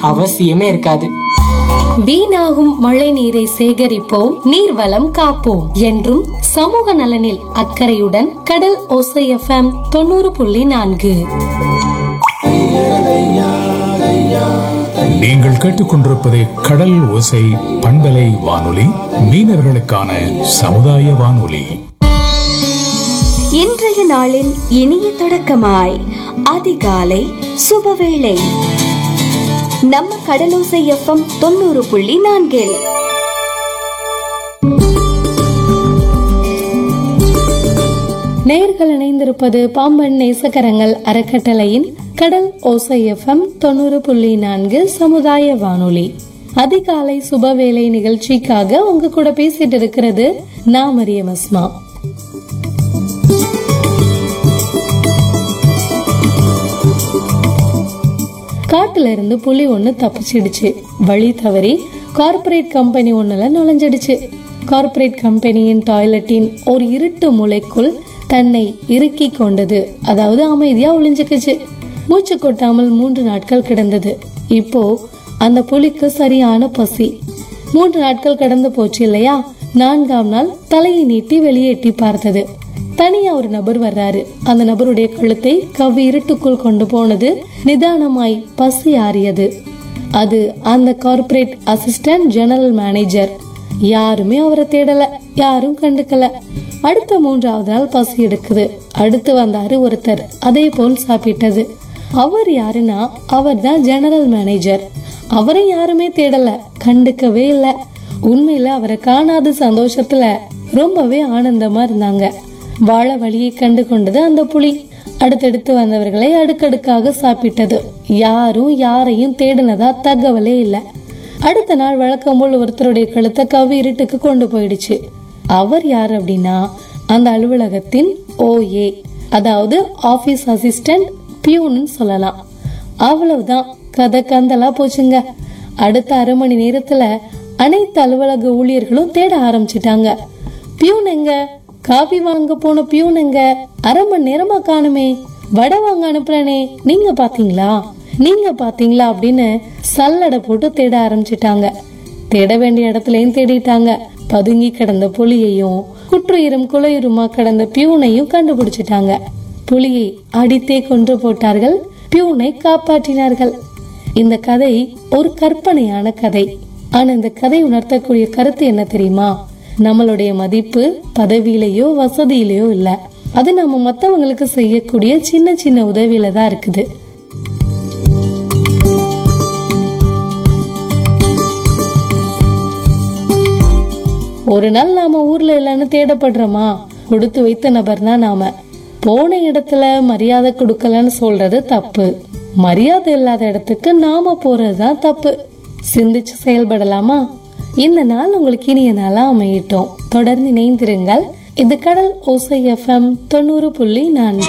அவசியமே இருக்காது வீணாகும் மழை நீரை சேகரிப்போம் நீர்வளம் காப்போம் என்றும் சமூக நலனில் அக்கறையுடன் கடல் ஓசை எஃப்எம் தொண்ணூறு புள்ளி நான்கு நீங்கள் கேட்டுக்கொண்டிருப்பது கடல் ஓசை பண்பலை வானொலி மீனவர்களுக்கான சமுதாய வானொலி இன்றைய நாளின் இனிய தொடக்கமாய் அதிகாலை சுபவேளை நம்ம கடலோசை எஃப்எம் தொண்ணூறு புள்ளி நான்கில் நேர்கள் இணைந்திருப்பது பாம்பன் நேசகரங்கள் அறக்கட்டளையின் கடல் ஓசை எஃப்எம் தொண்ணூறு புள்ளி நான்கு சமுதாய வானொலி அதிகாலை சுபவேளை நிகழ்ச்சிக்காக உங்க கூட பேசிட்டு இருக்கிறது நான் மரியம் அஸ்மா காட்டுல இருந்து புலி ஒண்ணு தப்பிச்சிடுச்சு வழி தவறி கார்ப்பரேட் கம்பெனி ஒண்ணுல நுழைஞ்சிடுச்சு கார்ப்பரேட் கம்பெனியின் டாய்லெட்டின் ஒரு இருட்டு மூலைக்குள் தன்னை இறுக்கி கொண்டது அதாவது அமைதியா ஒளிஞ்சுக்குச்சு மூச்சு கொட்டாமல் மூன்று நாட்கள் கிடந்தது இப்போ அந்த புலிக்கு சரியான பசி மூன்று நாட்கள் கடந்து போச்சு இல்லையா நான்காம் நாள் தலையை நீட்டி வெளியே எட்டி பார்த்தது தனியா ஒரு நபர் வர்றாரு அந்த நபருடைய கழுத்தை கவ்வி இருட்டுக்குள் கொண்டு போனது நிதானமாய் பசி ஆறியது அது அந்த கார்ப்பரேட் அசிஸ்டன்ட் ஜெனரல் மேனேஜர் யாருமே அவரை தேடல யாரும் கண்டுக்கல அடுத்த மூன்றாவது நாள் பசி எடுக்குது அடுத்து வந்தாரு ஒருத்தர் அதே போல் சாப்பிட்டது அவர் யாருன்னா அவர் தான் ஜெனரல் மேனேஜர் அவரை யாருமே தேடல கண்டுக்கவே இல்ல உண்மையில அவரை காணாத சந்தோஷத்துல ரொம்பவே ஆனந்தமா இருந்தாங்க வாழ வழியை கண்டு கொண்டது அந்த புலி அடுத்தடுத்து வந்தவர்களை அடுக்கடுக்காக சாப்பிட்டது யாரும் யாரையும் தேடினதா தகவலே இல்ல அடுத்த நாள் வழக்கம் போல் ஒருத்தருடைய கழுத்தை கவி இருட்டுக்கு கொண்டு போயிடுச்சு அவர் யார் அப்படின்னா அந்த அலுவலகத்தின் ஓஏ அதாவது ஆபீஸ் அசிஸ்டன்ட் பியூன்னு சொல்லலாம் அவ்வளவுதான் கதை கந்தலா போச்சுங்க அடுத்த அரை மணி நேரத்துல அனைத்து அலுவலக ஊழியர்களும் தேட ஆரம்பிச்சிட்டாங்க பியூன் எங்க காபி வாங்க போன பியூன் எங்க அரை மணி நேரமா காணுமே வடை வாங்க அனுப்புறனே நீங்க பாத்தீங்களா நீங்க பாத்தீங்களா அப்படின்னு சல்லடை போட்டு தேட ஆரம்பிச்சிட்டாங்க தேட வேண்டிய இடத்துலயும் தேடிட்டாங்க பதுங்கி கிடந்த புலியையும் குற்றுயிரும் குலையுருமா கிடந்த பியூனையும் கண்டுபிடிச்சிட்டாங்க புலியை அடித்தே கொன்று போட்டார்கள் பியூனை காப்பாற்றினார்கள் இந்த கதை ஒரு கற்பனையான கதை ஆனா இந்த கதை உணர்த்தக்கூடிய கருத்து என்ன தெரியுமா நம்மளுடைய மதிப்பு பதவியிலேயோ வசதியிலேயோ இல்ல அது நம்ம மத்தவங்களுக்கு செய்யக்கூடிய சின்ன சின்ன உதவியில தான் இருக்குது ஒரு நாள் நாம ஊர்ல இல்லைன்னு தேடப்படுறோமா கொடுத்து வைத்த நபர் தான் நாம போன இடத்துல மரியாதை கொடுக்கலன்னு சொல்றது தப்பு மரியாதை இல்லாத இடத்துக்கு நாம போறதுதான் தப்பு சிந்திச்சு செயல்படலாமா இந்த நாள் உங்களுக்கு இனிய நாளா அமையட்டும் தொடர்ந்து இணைந்திருங்கள் இது கடல் ஓசை எஃப்எம் தொண்ணூறு புள்ளி நான்கு